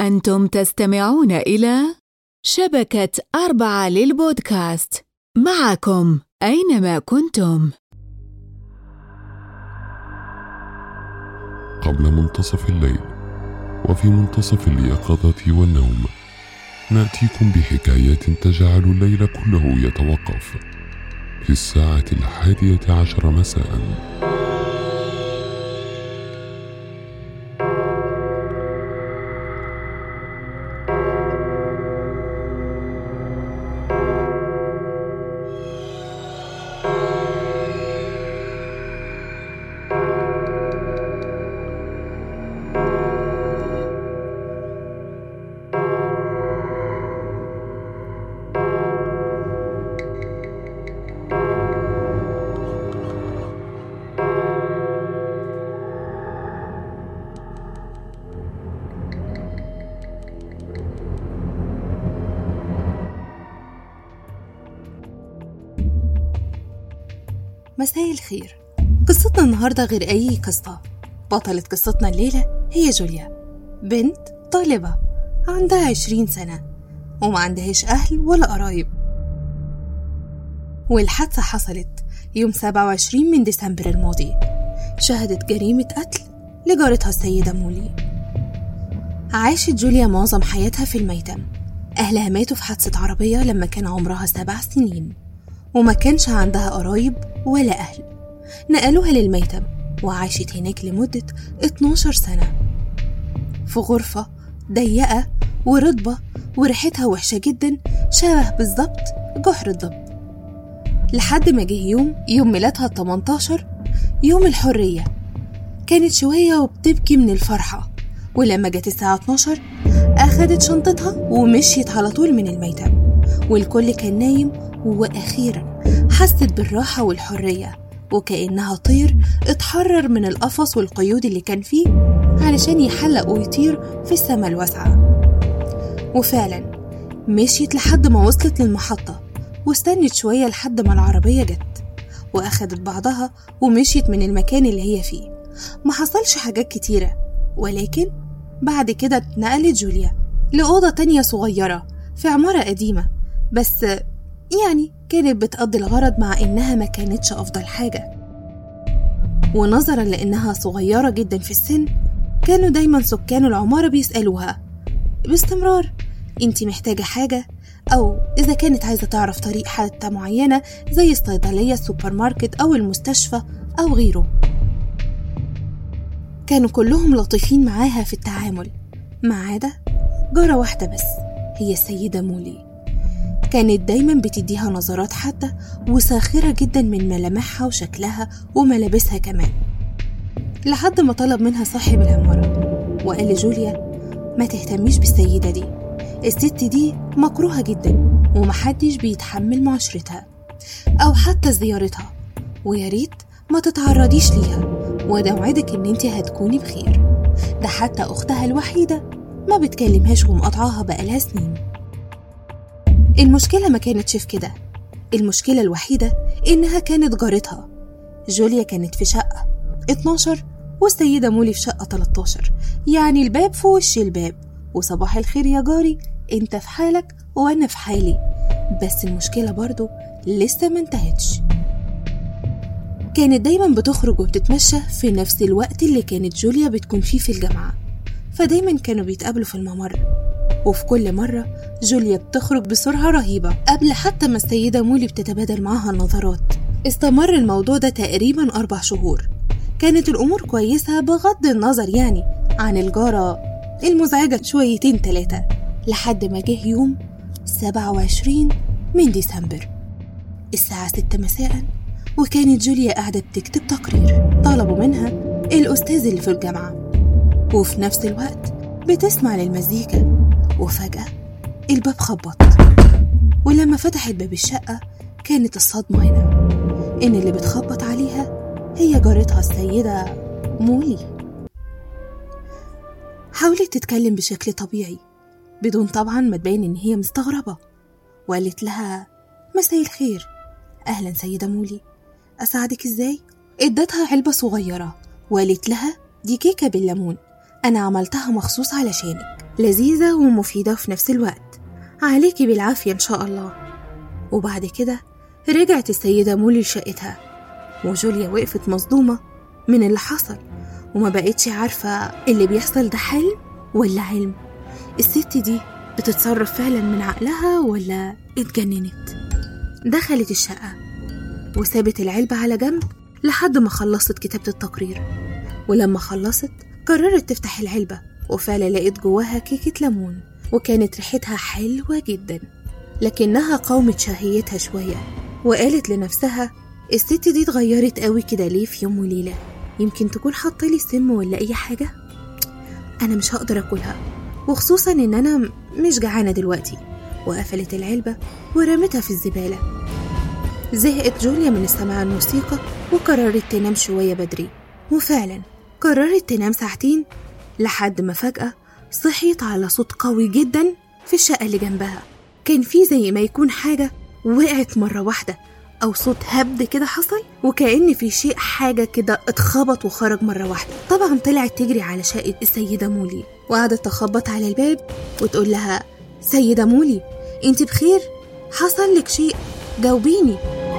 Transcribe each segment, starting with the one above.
أنتم تستمعون إلى شبكة أربعة للبودكاست معكم أينما كنتم. قبل منتصف الليل وفي منتصف اليقظة والنوم نأتيكم بحكاية تجعل الليل كله يتوقف في الساعة الحادية عشر مساءً. مساء الخير قصتنا النهاردة غير أي قصة بطلة قصتنا الليلة هي جوليا بنت طالبة عندها عشرين سنة وما عندهاش أهل ولا قرايب والحادثة حصلت يوم 27 من ديسمبر الماضي شهدت جريمة قتل لجارتها السيدة مولي عاشت جوليا معظم حياتها في الميتم أهلها ماتوا في حادثة عربية لما كان عمرها سبع سنين وما كانش عندها قرايب ولا أهل نقلوها للميتم وعاشت هناك لمدة 12 سنة في غرفة ضيقة ورطبة وريحتها وحشة جدا شبه بالظبط جحر الضب لحد ما جه يوم يوم ميلادها ال 18 يوم الحرية كانت شوية وبتبكي من الفرحة ولما جت الساعة 12 أخدت شنطتها ومشيت على طول من الميتم والكل كان نايم وأخيرا حست بالراحة والحرية وكأنها طير اتحرر من القفص والقيود اللي كان فيه علشان يحلق ويطير في السماء الواسعة وفعلا مشيت لحد ما وصلت للمحطة واستنت شوية لحد ما العربية جت وأخدت بعضها ومشيت من المكان اللي هي فيه ما حصلش حاجات كتيرة ولكن بعد كده اتنقلت جوليا لأوضة تانية صغيرة في عمارة قديمة بس يعني كانت بتقضي الغرض مع إنها ما كانتش أفضل حاجة ونظرا لإنها صغيرة جدا في السن كانوا دايما سكان العمارة بيسألوها باستمرار انتي محتاجة حاجة أو إذا كانت عايزة تعرف طريق حتة معينة زي الصيدلية السوبر ماركت أو المستشفى أو غيره كانوا كلهم لطيفين معاها في التعامل ما عدا جارة واحدة بس هي السيدة مولي كانت دايما بتديها نظرات حادة وساخرة جدا من ملامحها وشكلها وملابسها كمان لحد ما طلب منها صاحب العمارة وقال لجوليا ما تهتميش بالسيدة دي الست دي مكروهة جدا ومحدش بيتحمل معاشرتها أو حتى زيارتها ويا ريت ما تتعرضيش ليها وده وعدك إن انت هتكوني بخير ده حتى أختها الوحيدة ما بتكلمهاش ومقاطعاها بقالها سنين المشكلة ما كانتش في كده المشكلة الوحيدة إنها كانت جارتها جوليا كانت في شقة 12 والسيدة مولي في شقة 13 يعني الباب في وش الباب وصباح الخير يا جاري انت في حالك وانا في حالي بس المشكلة برضو لسه ما انتهتش كانت دايما بتخرج وبتتمشى في نفس الوقت اللي كانت جوليا بتكون فيه في الجامعة فدايما كانوا بيتقابلوا في الممر وفي كل مرة جوليا بتخرج بسرعة رهيبة قبل حتى ما السيدة مولي بتتبادل معاها النظرات استمر الموضوع ده تقريبا أربع شهور كانت الأمور كويسة بغض النظر يعني عن الجارة المزعجة شويتين تلاتة لحد ما جه يوم 27 من ديسمبر الساعة ستة مساء وكانت جوليا قاعدة بتكتب تقرير طلبوا منها الأستاذ اللي في الجامعة وفي نفس الوقت بتسمع للمزيكا وفجأة الباب خبط ولما فتحت باب الشقة كانت الصدمة هنا إن اللي بتخبط عليها هي جارتها السيدة مولي حاولت تتكلم بشكل طبيعي بدون طبعا ما تبين إن هي مستغربة وقالت لها مساء الخير أهلا سيدة مولي أساعدك إزاي؟ ادتها علبة صغيرة وقالت لها دي كيكة بالليمون أنا عملتها مخصوص علشانك لذيذة ومفيدة في نفس الوقت عليكي بالعافية إن شاء الله وبعد كده رجعت السيدة مولي لشقتها وجوليا وقفت مصدومة من اللي حصل وما بقتش عارفة اللي بيحصل ده حلم ولا علم الست دي بتتصرف فعلا من عقلها ولا اتجننت دخلت الشقة وسابت العلبة على جنب لحد ما خلصت كتابة التقرير ولما خلصت قررت تفتح العلبة وفعلا لقيت جواها كيكة ليمون وكانت ريحتها حلوة جدا لكنها قاومت شهيتها شوية وقالت لنفسها الست دي اتغيرت قوي كده ليه في يوم وليلة يمكن تكون حاطلي سم ولا أي حاجة أنا مش هقدر أكلها وخصوصا إن أنا مش جعانة دلوقتي وقفلت العلبة ورمتها في الزبالة زهقت جوليا من استماع الموسيقى وقررت تنام شوية بدري وفعلا قررت تنام ساعتين لحد ما فجأة صحيت على صوت قوي جدا في الشقة اللي جنبها كان في زي ما يكون حاجة وقعت مرة واحدة أو صوت هبد كده حصل وكأن في شيء حاجة كده اتخبط وخرج مرة واحدة طبعا طلعت تجري على شقة السيدة مولي وقعدت تخبط على الباب وتقول لها سيدة مولي انت بخير حصل لك شيء جاوبيني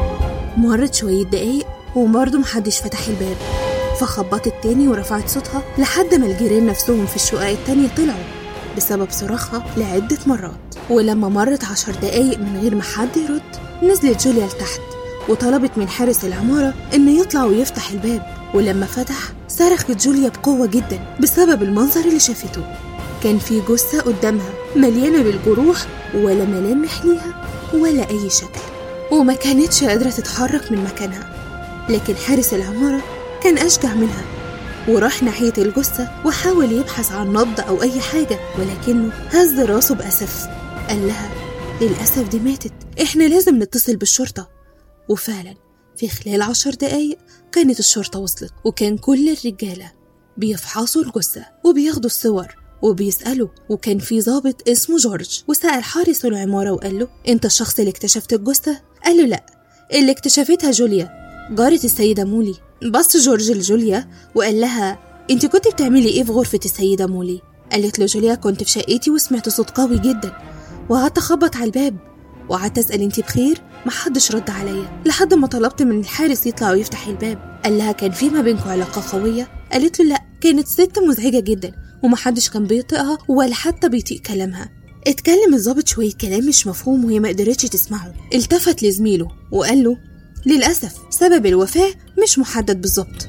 مرت شوية دقايق وبرضه محدش فتح الباب فخبطت تاني ورفعت صوتها لحد ما الجيران نفسهم في الشقق التانية طلعوا بسبب صراخها لعدة مرات ولما مرت عشر دقايق من غير ما حد يرد نزلت جوليا لتحت وطلبت من حارس العمارة إنه يطلع ويفتح الباب ولما فتح صرخت جوليا بقوة جدا بسبب المنظر اللي شافته كان في جثة قدامها مليانة بالجروح ولا ملامح ليها ولا أي شكل وما كانتش قادرة تتحرك من مكانها لكن حارس العمارة كان أشجع منها وراح ناحية الجثة وحاول يبحث عن نبض أو أي حاجة ولكنه هز راسه بأسف قال لها للأسف دي ماتت إحنا لازم نتصل بالشرطة وفعلا في خلال عشر دقايق كانت الشرطة وصلت وكان كل الرجالة بيفحصوا الجثة وبياخدوا الصور وبيسألوا وكان في ضابط اسمه جورج وسأل حارس العمارة وقال له أنت الشخص اللي اكتشفت الجثة؟ قال له لأ اللي اكتشفتها جوليا جارة السيدة مولي بص جورج لجوليا وقال لها انت كنت بتعملي ايه في غرفة السيدة مولي؟ قالت له جوليا كنت في شقتي وسمعت صوت قوي جدا وقعدت اخبط على الباب وقعدت اسال انت بخير محدش رد عليا لحد ما طلبت من الحارس يطلع ويفتح الباب قال لها كان في ما بينكم علاقه قويه قالت له لا كانت ست مزعجه جدا ومحدش كان بيطيقها ولا حتى بيطيق كلامها اتكلم الظابط شويه كلام مش مفهوم وهي ما قدرتش تسمعه التفت لزميله وقال له للأسف سبب الوفاة مش محدد بالظبط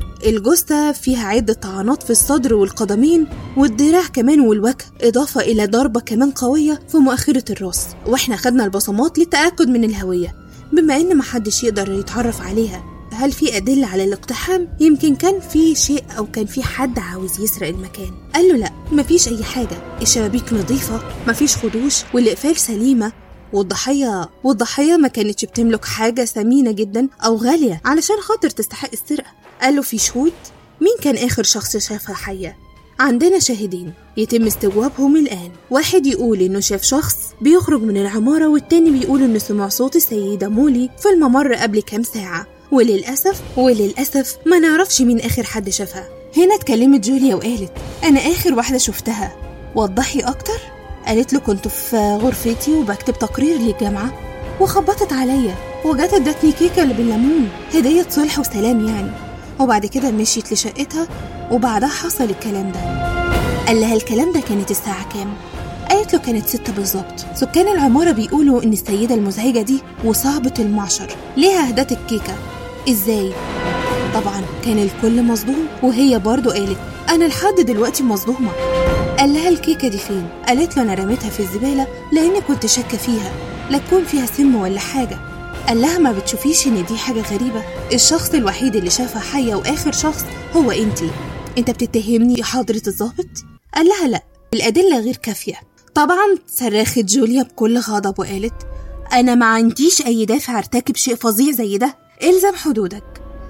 الجثة فيها عدة طعنات في الصدر والقدمين والدراع كمان والوجه إضافة إلى ضربة كمان قوية في مؤخرة الراس وإحنا خدنا البصمات للتأكد من الهوية بما إن محدش يقدر يتعرف عليها هل في أدلة على الاقتحام؟ يمكن كان في شيء أو كان في حد عاوز يسرق المكان قال له لأ مفيش أي حاجة الشبابيك نظيفة مفيش خدوش والإقفال سليمة والضحية والضحية ما كانتش بتملك حاجة ثمينة جدا أو غالية علشان خاطر تستحق السرقة قال له في شهود مين كان آخر شخص شافها حية عندنا شاهدين يتم استجوابهم الآن واحد يقول إنه شاف شخص بيخرج من العمارة والتاني بيقول إنه سمع صوت السيدة مولي في الممر قبل كام ساعة وللأسف وللأسف ما نعرفش مين آخر حد شافها هنا اتكلمت جوليا وقالت أنا آخر واحدة شفتها وضحي أكتر قالت له كنت في غرفتي وبكتب تقرير للجامعة وخبطت عليا وجت ادتني كيكة اللي بالليمون هدية صلح وسلام يعني وبعد كده مشيت لشقتها وبعدها حصل الكلام ده قال لها الكلام ده كانت الساعة كام قالت له كانت ستة بالظبط سكان العمارة بيقولوا إن السيدة المزعجة دي وصاحبة المعشر ليها أهدت الكيكة إزاي؟ طبعا كان الكل مصدوم وهي برضو قالت أنا لحد دلوقتي مصدومة قال لها الكيكة دي فين؟ قالت له أنا رميتها في الزبالة لأني كنت شاكة فيها لا تكون فيها سم ولا حاجة قال لها ما بتشوفيش إن دي حاجة غريبة الشخص الوحيد اللي شافها حية وآخر شخص هو أنتي أنت بتتهمني يا حضرة الظابط؟ قال لها لأ الأدلة غير كافية طبعا صرخت جوليا بكل غضب وقالت أنا ما عنديش أي دافع أرتكب شيء فظيع زي ده إلزم حدودك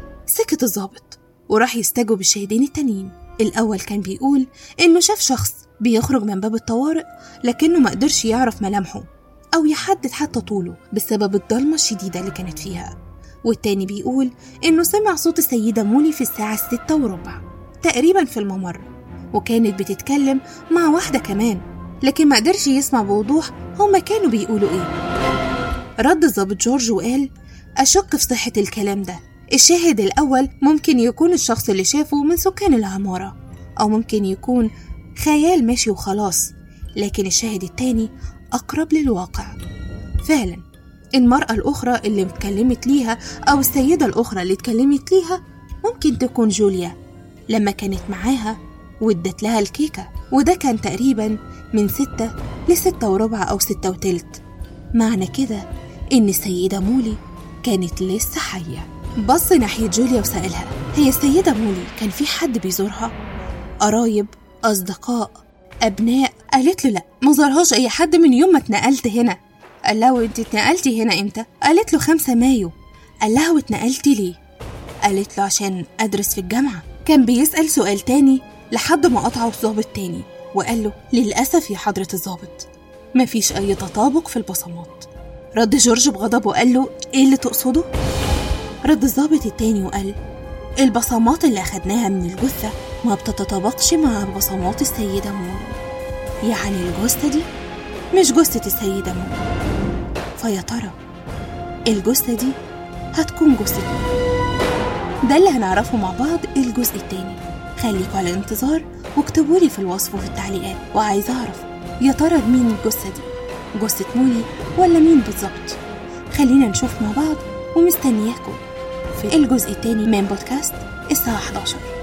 سكت الظابط وراح يستجوب الشاهدين التانيين الأول كان بيقول إنه شاف شخص بيخرج من باب الطوارئ لكنه ما قدرش يعرف ملامحه أو يحدد حتى طوله بسبب الضلمة الشديدة اللي كانت فيها والتاني بيقول إنه سمع صوت السيدة مولي في الساعة الستة وربع تقريبا في الممر وكانت بتتكلم مع واحدة كمان لكن ما قدرش يسمع بوضوح هما كانوا بيقولوا ايه رد الضابط جورج وقال أشك في صحة الكلام ده الشاهد الأول ممكن يكون الشخص اللي شافه من سكان العمارة أو ممكن يكون خيال ماشي وخلاص لكن الشاهد التاني أقرب للواقع فعلا المرأة الأخرى اللي اتكلمت ليها أو السيدة الأخرى اللي اتكلمت ليها ممكن تكون جوليا لما كانت معاها وادت لها الكيكة وده كان تقريبا من ستة لستة وربع أو ستة وتلت معنى كده إن السيدة مولي كانت لسه حية بص ناحية جوليا وسألها هي السيدة مولي كان في حد بيزورها؟ قرايب أصدقاء أبناء قالت له لأ ما زارهاش أي حد من يوم ما اتنقلت هنا قال لها وانت اتنقلتي هنا امتى؟ قالت له خمسة مايو قال لها واتنقلتي ليه؟ قالت له عشان أدرس في الجامعة كان بيسأل سؤال تاني لحد ما قطعه الظابط تاني وقال له للأسف يا حضرة الظابط مفيش أي تطابق في البصمات رد جورج بغضب وقال له إيه اللي تقصده؟ رد الظابط التاني وقال البصمات اللي أخدناها من الجثة ما بتتطابقش مع بصمات السيدة موني يعني الجثة دي مش جثة السيدة موني فيا ترى الجثة دي هتكون جثة مين؟ ده اللي هنعرفه مع بعض الجزء التاني خليكوا على الانتظار واكتبوا لي في الوصف وفي التعليقات وعايزة أعرف يا ترى مين الجثة دي جثة مولي ولا مين بالظبط خلينا نشوف مع بعض ومستنياكم في الجزء التاني من بودكاست الساعة 11